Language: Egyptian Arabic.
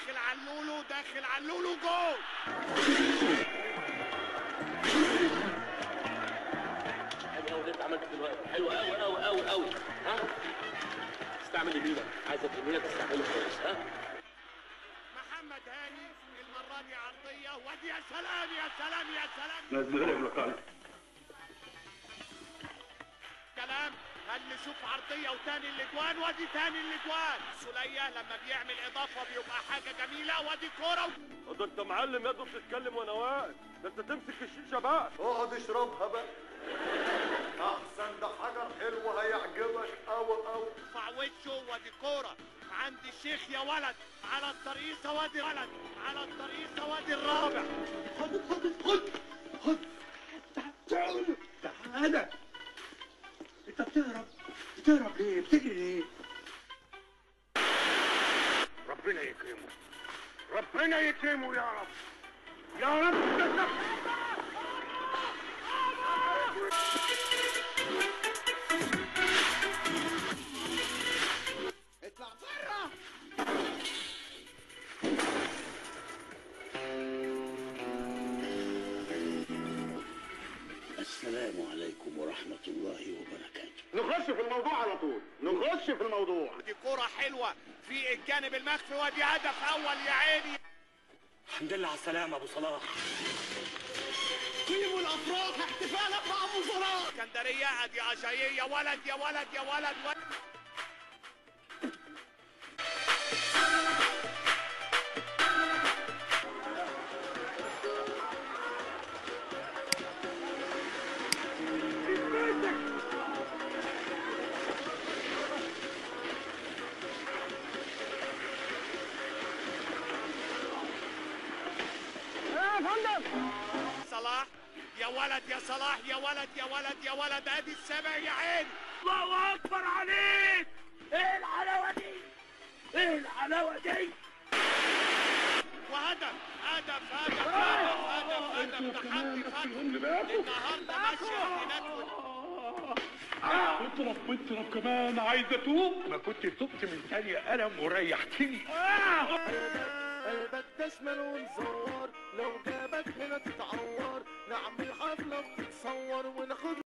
داخل على اللولو داخل على اللولو جول حلو قوي اللي انت عملته دلوقتي حلو قوي قوي قوي قوي ها استعمل يمينك عايزك يمينك تستعمله كويس ها محمد هاني المرة دي عرضية ودي يا سلام يا سلام يا سلام نزل المكان كلام هل نشوف عرضية وتاني الاجوان ودي تاني الاجوان سلية لما بيعمل اضافة بيبقى حاجة جميلة ودي كورة ده انت معلم يا دوب تتكلم وانا واقف ده انت تمسك الشيشه بقى اقعد اشربها بقى احسن ده حجر حلو هيعجبك قوي قوي ارفع وشه ودي كورة عند الشيخ يا ولد على الطريقة وادي ولد على الطريقة وادي الرابع خد خد خد خد تعال تعال انت بتهرب بتهرب ليه بتجري ليه ربنا يكرمه ربنا يكرمه يا رب يا رب اطلع بره السلام عليكم ورحمة الله وبركاته نخش في الموضوع على طول نخش في الموضوع دي كورة حلوة في الجانب المخفي ودي هدف اول يا عيني الحمد لله على السلامة أبو صلاح قيموا الافراح احتفالا مع ابو صلاح اسكندريه ادي عشاية يا ولد يا ولد يا ولد ولد صلاح يا ولد يا صلاح يا ولد يا ولد يا ولد ادي السبع يا عيني الله أكبر عليك إيه الحلاوة دي إيه الحلاوة دي وهدف هدف هدف هدف هدف هدف تحدي فتح النهارده ماشيه هناك اضرب واضرب كمان عايز اتوب ما كنت تبت من ثانية قلم وريحتني قلبك تشمل ونزور لو جابك هنا تتعور نعمل حفلة وتتصور وناخد